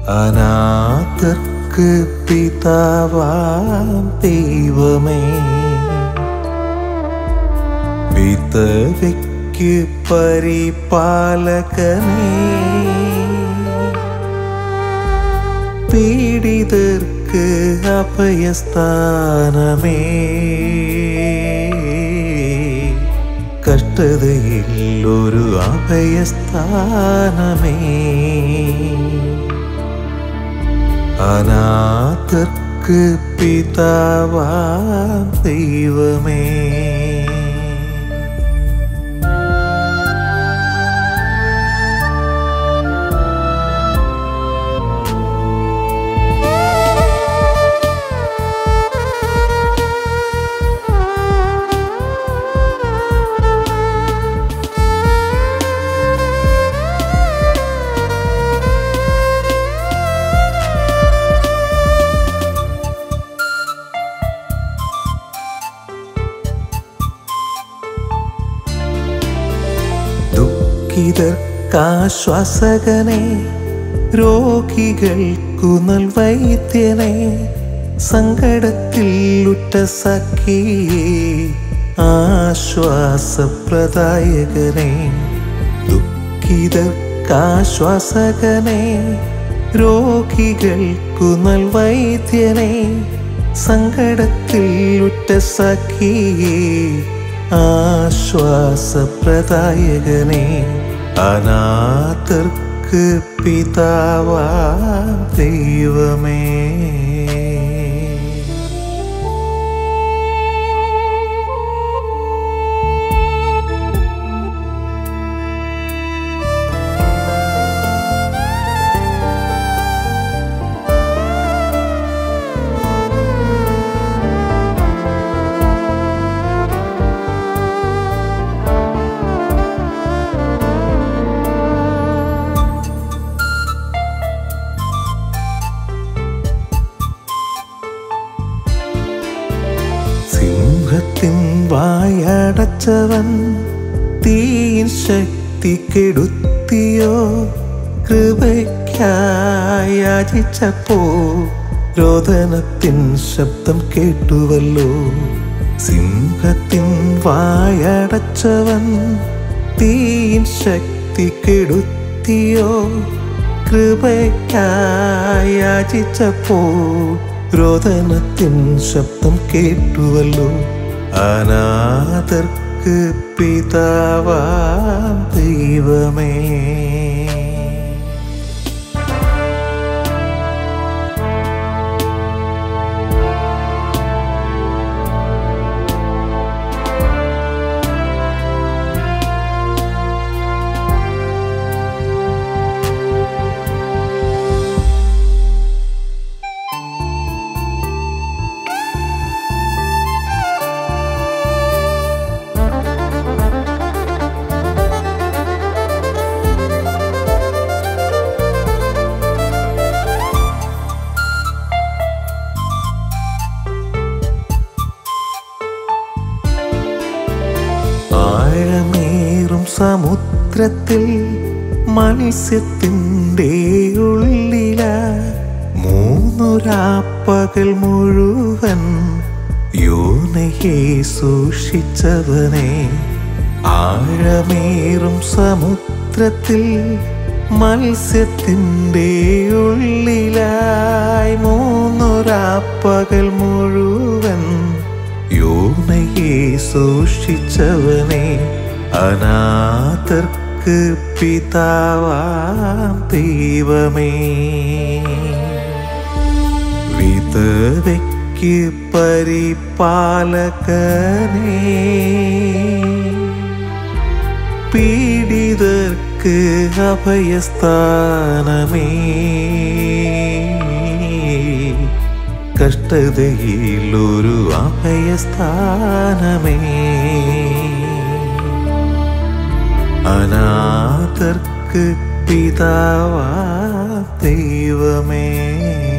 അനാഥർക്ക് പിതാവാം ദൈവമേ വിധവയ്ക്ക് പരിപാലകനേ പീഡിതർക്ക് അഭയസ്ഥാനമേ കഷ്ടതയിൽ ഒരു അഭയസ്ഥാനമേ അനാഥർക്ക് പിതാവാം ദൈവമേ ദുഃഖിതർക്കാശ്വാസകനെ രോഗികൾക്കു നൽവൈദ്യനെ സങ്കടത്തിൽ ഉറ്റ സഖിയേ ആശ്വാസപ്രദായകനെ ദുഃഖിതർക്കാശ്വാസകനെ രോഗികൾക്കു നൽവൈദ്യനെ സങ്കടത്തിൽ ഉറ്റ സഖിയേ ആശ്വാസപ്രദായകനെ അനാഥർക്ക് പിതാവാ ദൈവമേ സിംഹത്തിൻ വായടച്ചവൻ തീൻ ശക്തി കെടുത്തിയോ കൃപയ്ക്കായി യാചിച്ചപ്പോ രോദനത്തിൻ ശബ്ദം കേട്ടുവല്ലോ സിംഹത്തിൻ വായടച്ചവൻ തീൻ ശക്തി കെടുത്തിയോ കൃപയ്ക്കായി യാചിച്ചപ്പോൾ രോദനത്തിൻ ശബ്ദം കേട്ടുവല്ലോ അനാഥർക്ക് പിതാവാ ദൈവമേ ആഴമേറും സമുദ്രത്തിൽ മത്സ്യത്തിൻ്റെ ഉള്ളില മൂന്നു രാപ്പകൽ മുഴുവൻ യോനയെ സൂക്ഷിച്ചവനെ ആഴമേറും സമുദ്രത്തിൽ മത്സ്യത്തിൻ്റെ ഉള്ളിലായി മൂന്നു രാപ്പകൽ മുഴുവൻ യോനയെ സൂക്ഷിച്ചവനെ അനാഥർക്ക് പിതാവാം ദൈവമേ വിധവയ്ക്ക് പരിപാലകനേ പീഡിതർക്ക് അഭയസ്ഥാനമേ കഷ്ടതയിൽ ഒരു അഭയസ്ഥാനമേ അനാഥർക്ക് പിതാവാ ദൈവമേ